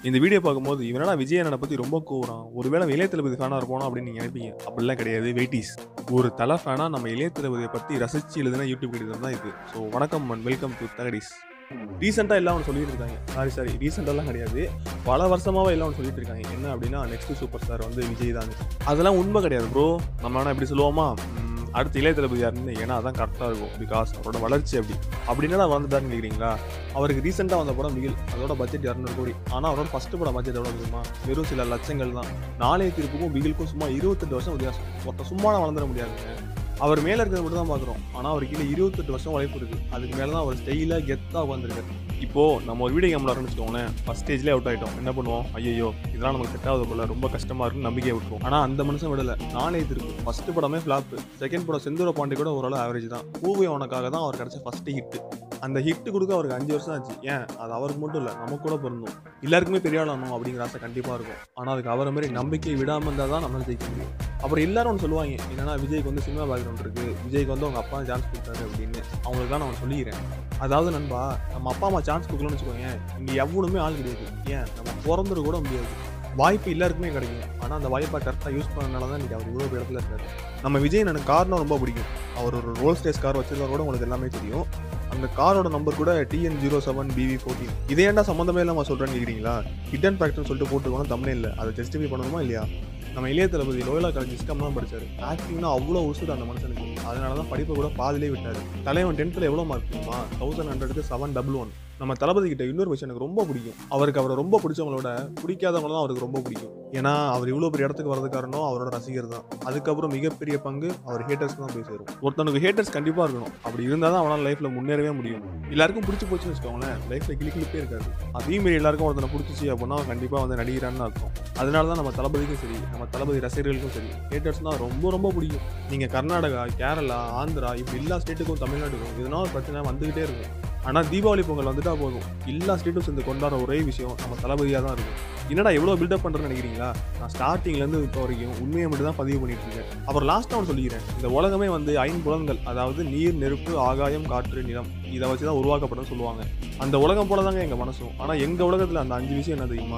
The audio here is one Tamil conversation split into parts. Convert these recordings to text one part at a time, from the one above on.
இந்த வீடியோ பார்க்கும்போது இவனடா விஜய் அண்ணனை பற்றி ரொம்ப கூறான் ஒருவேளை இளைய தளபதி ஃபேனாக இருப்போனா அப்படின்னு நீங்கள் நினைப்பீங்க அப்படிலாம் கிடையாது வெயிட்டிஸ் ஒரு தலை ஃபேனாக நம்ம இளைய தளபதியை பற்றி ரசிச்சு எழுதின யூடியூப் கடிதம் தான் இது ஸோ வணக்கம் அண்ட் வெல்கம் டு தகடிஸ் ரீசெண்டாக எல்லாம் ஒன்று சொல்லிட்டு இருக்காங்க சாரி சாரி ரீசெண்டாலாம் கிடையாது பல வருஷமாவே எல்லாம் ஒன்று சொல்லிட்டு இருக்காங்க என்ன அப்படின்னா நெக்ஸ்ட் சூப்பர் ஸ்டார் வந்து விஜய் தான் அதெல்லாம் உண்மை கிடையாது ப்ரோ நம்ம வேணா எப்படி சொல்லுவோமா ம், அடுத்து இளைய தளபதி யாருன்னு ஏன்னா அதான் கரெக்டாக இருக்கும் பிகாஸ் அவரோட வளர்ச்சி அப்படி அப்படின்னா வந்துட்டாருன்னு கேட்குறீங்களா அவருக்கு ரீசெண்டாக வந்த படம் மிகில் அதோட பட்ஜெட் இரநூறு கோடி ஆனால் அவரோட ஃபர்ஸ்ட் படம் பட்ஜெட் எவ்வளோ தெரியுமா வெறும் சில லட்சங்கள் தான் நாளைய தீர்ப்புக்கும் பிகிலுக்கும் சும்மா இருபத்தெட்டு வருஷம் வித்தியாசம் ஒருத்த சும்மா வளர்ந்துட முடியாதுங்க அவர் மேலே இருக்கிறத மட்டும் தான் பார்க்குறோம் ஆனால் அவர் கீழே இருபத்தெட்டு வருஷம் உழைப்பு இருக்குது அதுக்கு மேலே தான் அவர் ஸ்டைலாக கெத்தாக உட்காந்துருக்காரு இப்போ நம்ம ஒரு வீடியோ கேம் விளாட்றோம்னு வச்சுக்கோங்களேன் ஃபஸ்ட் ஸ்டேஜ்லேயே அவுட் ஆகிட்டோம் என்ன பண்ணுவோம் ஐயோ இதெல்லாம் நமக்கு செட் ஆகுது போல ரொம்ப கஷ்டமாக இருக்குன்னு நம்பிக்கையை விட்டுரும் ஆனால் அந்த மனுஷன் விடலை நானே திருப்பு ஃபர்ஸ்ட் படமே ஃப்ளாப் செகண்ட் படம் செந்தூர பாண்டி கூட ஓரளவு ஆவரேஜ் தான் பூவை உனக்காக தான் அவர் கிடைச்ச ஃபர்ஸ்ட் ஹிட் அந்த ஹிட் கொடுக்க அவருக்கு அஞ்சு வருஷம் ஆச்சு ஏன் அது அவருக்கு மட்டும் இல்லை நமக்கு கூட பிறந்தோம் எல்லாருக்குமே பெரிய ஆளானோம் அப்படிங்கிற ஆசை கண்டிப்பாக இருக்கும் ஆனால் அதுக்கு அவரை மாதிரி நம்பிக்கை விடாமல் இருந்தால் தான் நம்மளால ஜெயிக்க முடியும் அப்புறம் எல்லாரும் ஒன்று சொல்லுவாங்க என்னன்னா விஜய்க்கு வந்து சினிமா பேக்ரவுண்ட் இருக்கு விஜய்க்கு வந்து அவங்க அப்பா சான்ஸ் கொடுத்தாரு அப்படின்னு அவங்களுக்கு தான் நான் சொல்லிக்கிறேன் அதாவது நண்பா நம்ம அப்பா அம்மா சான்ஸ் கொடுக்கலன்னு வச்சுக்கோங்க இங்கே எவ்வளவுமே ஆள் கிடையாது ஏன் நம்ம பிறந்துட கூட முடியாது வாய்ப்பு எல்லாருக்குமே கிடைக்கும் ஆனால் அந்த வாய்ப்பை கரெக்டாக யூஸ் பண்ணனால தான் இன்றைக்கி அவர் இவ்வளோ பெரிய இடத்துல இருக்காரு நம்ம விஜய் எனக்கு கார்னா ரொம்ப பிடிக்கும் அவர் ஒரு ரோல் ஸ்டேஸ் கார் வச்சிருந்தா கூட உங்களுக்கு எல்லாமே தெரியும் அந்த காரோட நம்பர் கூட TN zero seven PV fourteen இதே ஏன்டா சம்மந்தமே இல்லாமல் சொல்கிறேன்னு கேட்குறீங்களா ஹிடன் ஃபேக்டர்னு சொல்லிட்டு போட்டுருக்கோம் தமிழே இல்லை அதை ஜஸ்டிஃபை பண்ணணுமா இல்லையா நம்ம இளைய தளபதி லோயலா காலேஜ் இஸ்கம் தான் படிச்சாரு ஆக்டிங்னா அவ்வளோ உசுறு அந்த மனுஷனுக்கு அதனால தான் படிப்பை கூட பாதிலே விட்டாரு தலைவன் டென்த்தில் எவ்வளோ மார்க் தெரியுமா தௌசண்ட் ஹண்ட்ரடுக்கு செவன் டபுள் ஒன் நம்ம தளபதி கிட்ட இன்னொரு விஷயம் எனக்கு ரொம்ப பிடிக்கும் அவருக்கு அவரை ரொம்ப பிடிச்சவங்களோட பிடிக்காதவங்கள தான் அவருக்கு ரொம்ப பிடிக்கும் ஏன்னா அவர் இவ்வளோ பெரிய இடத்துக்கு வரது காரணம் அவரோட ரசிகர் தான் அதுக்கப்புறம் மிகப்பெரிய பங்கு அவர் ஹேட்டர்ஸ்க்கு தான் போய் சேரும் ஒருத்தனுக்கு ஹேட்டர்ஸ் கண்டிப்பாக இருக்கணும் அப்படி இருந்தால் தான் அவனால் லைஃப்பில் முன்னேறவே முடியும் எல்லாருக்கும் பிடிச்சி போச்சுன்னு வச்சுக்கோங்களேன் லைஃப்பில் கிளி கிளிப்பே இருக்காது அதே மாரி எல்லாருக்கும் ஒருத்தனை பிடிச்சிச்சு அப்படின்னா அவன் கண்டிப்பாக வந்து நடிகிறான்னு அர்த்தம் அதனால தான் நம்ம தளபதிக்கும் சரி நம்ம தளபதி ரசிகர்களுக்கும் சரி ஹேட்டர்ஸ்னால் ரொம்ப ரொம்ப பிடிக்கும் நீங்கள் கர்நாடகா கேரளா ஆந்திரா இப்படி எல்லா ஸ்டேட்டுக்கும் தமிழ்நாட்டுக்கும் எதனா ஒரு பிரச்சனை வந்துகிட்டே இருக்கும் ஆனால் தீபாவளி பொங்கல் வந்துட்டா போதும் எல்லா ஸ்டேட்டும் சேர்ந்து கொண்டாடுற ஒரே விஷயம் நம்ம தளபதியாக தான் இருக்கும் என்னடா எவ்வளோ பில்டப் பண்ணுறேன்னு நினைக்கிறீங்களா நான் ஸ்டார்டிங்லேருந்து இப்போ வரைக்கும் உண்மையை மட்டும் தான் பதிவு பண்ணிட்டு இருக்கேன் அப்புறம் லாஸ்ட்டாக ஒன்று சொல்லிக்கிறேன் இந்த உலகமே வந்து ஐம்புலன்கள் அதாவது நீர் நெருப்பு ஆகாயம் காற்று நிலம் இதை வச்சு தான் உருவாக்கப்படும் சொல்லுவாங்க அந்த உலகம் போல தாங்க எங்கள் மனசும் ஆனால் எங்கள் உலகத்தில் அந்த அஞ்சு விஷயம் என்ன தெரியுமா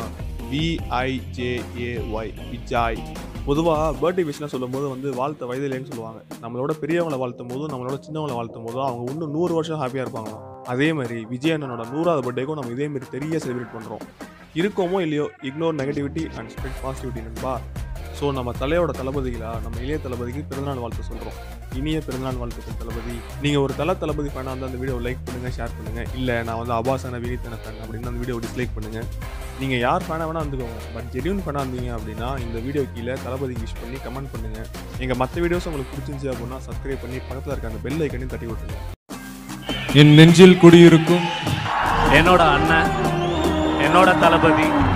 விஐஜேஏஒய் விஜாய் பொதுவாக பர்த்டே விஷயம் சொல்லும்போது வந்து வாழ்த்த வயதிலேன்னு சொல்லுவாங்க நம்மளோட பெரியவங்களை வாழ்த்தும் போதும் நம்மளோட சின்னவங்களை வாழ்த்தும் போதும் அவங்க இன்னும் நூறு வருஷம் ஹாப்பியாக இருப்பாங்களாம் அதே மாதிரி விஜய் அண்ணனோட நூறாவது பர்த்டேக்கும் நம்ம இதே மாதிரி பெரிய செலிப்ரேட் பண்ணுறோம் இருக்கோமோ இல்லையோ ignore negativity and spread positivity நண்பா ஸோ நம்ம தலையோட தளபதிகளா நம்ம இளைய தளபதிக்கு பிறந்தநாள் வாழ்த்து சொல்கிறோம் இனிய பிறந்தநாள் வாழ்த்துக்கள் தளபதி நீங்கள் ஒரு தல தளபதி ஃபேனாக வந்து அந்த வீடியோ லைக் பண்ணுங்கள் ஷேர் பண்ணுங்கள் இல்லை நான் வந்து அபாசன வினித்தன ஃபேன் அப்படின்னு அந்த வீடியோ டிஸ்லைக் பண்ணுங்கள் நீங்கள் யார் ஃபேனாக வேணால் வந்துக்கோங்க பட் ஜென்யூன் ஃபேனாக இருந்தீங்க அப்படின்னா இந்த வீடியோ கீழே தளபதிக்கு விஷ் பண்ணி கமெண்ட் பண்ணுங்கள் எங்கள் மற்ற வீடியோஸ் உங்களுக்கு பிடிச்சிருந்துச்சு அப்படின்னா சப்ஸ்கிரைப் பண்ணி பக்கத்தில் இருக்க அந்த பெல் ஐக்கனையும் தட்டி விட்டுருங்க என் நெஞ்சில் குடியிருக்கும் என்னோட அண்ணன் என்னோட தளபதி